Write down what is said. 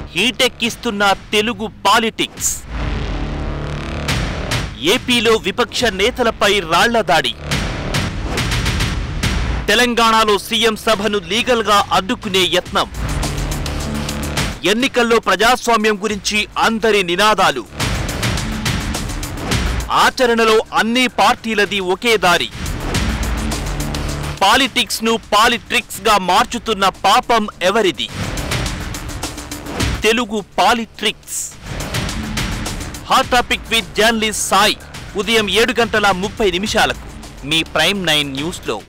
హీటెక్కిస్తున్న Telugu politics ఏపీలో విపక్ష నేతలపై రాళ్ల దాడి తెలంగాణలో సీఎం సభను లీగల్గా అడ్డుకునే యత్నం ఎన్నికల్లో ప్రజాస్వామ్యం గురించి అందరి నినాదాలు ఆచరణలో అన్ని పార్టీలది ఒకే దారి పాలిటిక్స్ ను పాలిట్రిక్స్ గా మార్చుతున్న పాపం ఎవరిది Telugu politricks hot topic with journalist Sai ఉదయం ఏడు గంటల ముప్పై నిమిషాలకు మీ ప్రైమ్ నైన్ న్యూస్లో